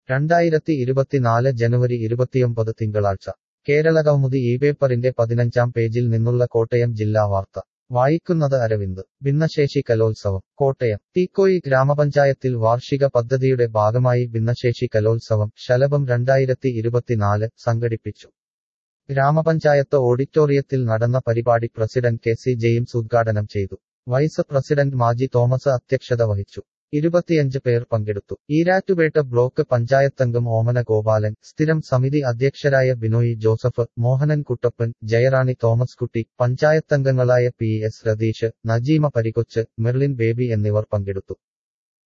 രണ്ടായിരത്തി ഇരുപത്തിനാല് ജനുവരി ഇരുപത്തിയൊമ്പത് തിങ്കളാഴ്ച കേരളകൗമുദി ഈ പേപ്പറിന്റെ പതിനഞ്ചാം പേജിൽ നിന്നുള്ള കോട്ടയം ജില്ലാ വാർത്ത വായിക്കുന്നത് അരവിന്ദ് ഭിന്നശേഷി കലോത്സവം കോട്ടയം തീക്കോയി ഗ്രാമപഞ്ചായത്തിൽ വാർഷിക പദ്ധതിയുടെ ഭാഗമായി ഭിന്നശേഷി കലോത്സവം ശലഭം രണ്ടായിരത്തി ഇരുപത്തിനാല് സംഘടിപ്പിച്ചു ഗ്രാമപഞ്ചായത്ത് ഓഡിറ്റോറിയത്തിൽ നടന്ന പരിപാടി പ്രസിഡന്റ് കെ സി ജെയിംസ് ഉദ്ഘാടനം ചെയ്തു വൈസ് പ്രസിഡന്റ് മാജി തോമസ് അധ്യക്ഷത വഹിച്ചു ഇരുപത്തിയഞ്ച് പേർ പങ്കെടുത്തു ഈരാറ്റുപേട്ട ബ്ലോക്ക് പഞ്ചായത്തംഗം ഓമന ഗോപാലൻ സ്ഥിരം സമിതി അധ്യക്ഷരായ ബിനോയ് ജോസഫ് മോഹനൻ കുട്ടപ്പൻ ജയറാണി തോമസ് കുട്ടി പഞ്ചായത്തംഗങ്ങളായ P S Ratheesh Najeema Parikochu Merlin Baby എന്നിവർ പങ്കെടുത്തു